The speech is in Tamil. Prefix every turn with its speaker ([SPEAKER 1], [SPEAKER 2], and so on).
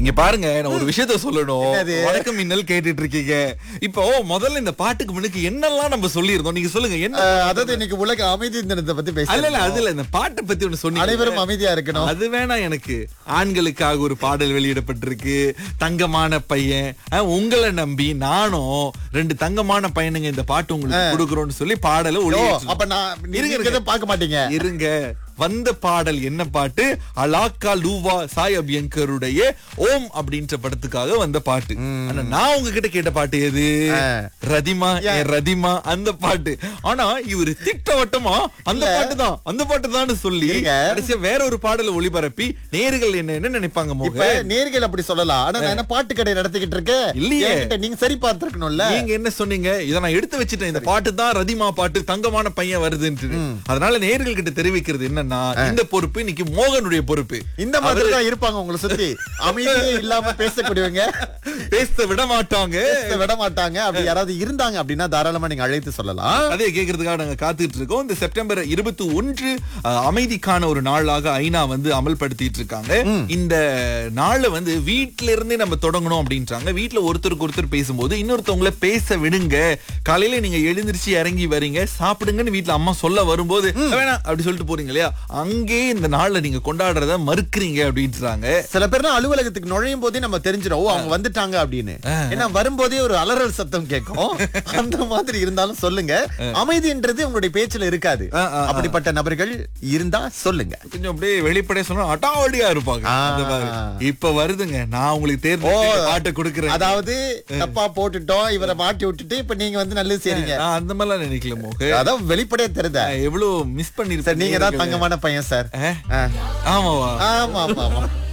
[SPEAKER 1] இங்க பாருங்க நான் ஒரு விஷயத்த சொல்லணும்
[SPEAKER 2] என்னது?
[SPEAKER 1] வணக்கம் மின்னல் கேட்டுட்டு இருக்கீங்க இப்போ முதல்ல இந்த பாட்டுக்கு முன்னுக்கு என்னெல்லாம் நம்ம சொல்லியிருந்தோம் நீங்க சொல்லுங்க என்ன
[SPEAKER 2] அஹ், அதாவது இன்னைக்கு உலக அமைதி தினத்தை பத்தி
[SPEAKER 1] அல்ல இல்ல
[SPEAKER 2] பேச
[SPEAKER 1] அது இல்ல இந்த பாட்டை பத்தி ஒண்ணு சொன்னீங்க
[SPEAKER 2] அனைவரும் அமைதியா இருக்கணும்
[SPEAKER 1] அது வேணாம் எனக்கு ஆண்களுக்காக ஒரு பாடல் வெளியிடப்பட்டிருக்கு தங்கமான பையன் அஹ், உங்களை நம்பி நானும் ரெண்டு தங்கமான பையனுங்க இந்த பாட்டு உங்களுக்கு கொடுக்குறோம்னு சொல்லி பாடலை
[SPEAKER 2] ஓ,
[SPEAKER 1] ஒளி
[SPEAKER 2] அப்ப நான்
[SPEAKER 1] இருங்க,
[SPEAKER 2] நீங்க
[SPEAKER 1] இருங்க.
[SPEAKER 2] இதை பார்க்க மாட்டீங்க
[SPEAKER 1] இருங்க வந்த பாடல் என்ன பாட்டு அலாக்கா லூவா சாய் அபியங்கருடைய ஓம் அப்படின்ற படத்துக்காக வந்த பாட்டு ஆனா நான் உங்ககிட்ட கேட்ட பாட்டு எது ரதிமா என் ரதிமா அந்த பாட்டு ஆனா இவரு திட்டவட்டமா அந்த பாட்டு தான் அந்த பாட்டு தான் சொல்லி
[SPEAKER 2] இருங்க.
[SPEAKER 1] கடைசியா வேற ஒரு பாடலை ஒளிபரப்பி நேர்கள் என்ன என்ன நினைப்பாங்க
[SPEAKER 2] இப்ப
[SPEAKER 1] மோக
[SPEAKER 2] நேர்கள் அப்படி சொல்லலாம் ஆனா நான் என்ன பாட்டு கடை நடத்திக்கிட்டு இருக்கேன்
[SPEAKER 1] இல்லையே.
[SPEAKER 2] என்கிட்ட நீங்க சரி பார்த்திருக்கணும்ல
[SPEAKER 1] நீங்க என்ன சொன்னீங்க இத நான் எடுத்து வச்சிட்டேன் இந்த பாட்டு தான் ரதிமா பாட்டு தங்கமான பையன் வருதுன்னு அதனால நேர்கள் கிட்ட தெரிவிக்கிறது என்னன்னா இந்த பொறுப்பு இன்னைக்கு மோகனுடைய பொறுப்பு
[SPEAKER 2] இந்த மாதிரி தான் இருப்பாங்க உங்களை சுத்தி அமைதியே இல்லாம பேசக்கூடியவங்க
[SPEAKER 1] பேச விட மாட்டாங்க
[SPEAKER 2] பேச விட மாட்டாங்க அப்படி யாராவது இருந்தாங்க அப்படின்னா தாராளமா நீங்க அழைத்து சொல்லலாம்
[SPEAKER 1] அதே கேக்குறதுக்காக நாங்க காத்துட்டு இருக்கோம் இந்த செப்டம்பர் இருபத்தி ஒன்று அஹ், அமைதிக்கான ஒரு நாளாக ஐநா வந்து அமல்படுத்திட்டு இருக்காங்க இந்த நாளை வந்து வீட்ல இருந்தே நம்ம தொடங்கணும் அப்படின்றாங்க வீட்ல ஒருத்தருக்கு ஒருத்தர் பேசும்போது இன்னொருத்தவங்கள பேச விடுங்க காலையில நீங்க எழுந்திருச்சு இறங்கி வரீங்க சாப்பிடுங்கன்னு வீட்ல அம்மா சொல்ல வரும்போது வேணாம் அப்படி சொல்லிட்டு போறீங்க இல்லையா அங்கே இந்த நாள்ல நீங்க கொண்டாடுறத மறுக்கிறீங்க அப்படின்றாங்க
[SPEAKER 2] சில பேர்னா அலுவலகத்துக்கு நுழையும் போதே நம்ம தெரிஞ்சிடும் ஓ அவங்க வந்துட்டாங்க அப்படின்னு ஏன்னா வரும்போதே ஒரு அலறல் சத்தம் கேட்கும் அந்த மாதிரி இருந்தாலும் சொல்லுங்க அமைதின்றது உங்களுடைய பேச்சுல இருக்காது
[SPEAKER 1] ஆ, ஆ, ஆ.
[SPEAKER 2] அப்படிப்பட்ட நபர்கள் இருந்தா சொல்லுங்க
[SPEAKER 1] கொஞ்சம் அப்படியே வெளிப்படையா சொன்னா அட்டாவடியா இருப்பாங்க
[SPEAKER 2] ஆ.
[SPEAKER 1] அந்த மாதிரி. இப்ப வருதுங்க நான் உங்களுக்கு தேர்வு பாட்டை கொடுக்குறேன்
[SPEAKER 2] அதாவது தப்பா போட்டுட்டோம் இவரை மாட்டி விட்டுட்டு இப்ப நீங்க வந்து நல்லது செய்றீங்க
[SPEAKER 1] நான் அந்த மாதிரிலாம் நினைக்கல மோக
[SPEAKER 2] அதான் வெளிப்படையா தெரியுதா
[SPEAKER 1] நான் எவ்வளவு மிஸ்
[SPEAKER 2] சார் நீங்க தான்
[SPEAKER 1] பண்ணிருப்பேன்
[SPEAKER 2] தங்கமான பையன் சார்
[SPEAKER 1] ஆ?
[SPEAKER 2] ஆ.
[SPEAKER 1] ஆமாவா
[SPEAKER 2] ஆமா ஆமா ஆமா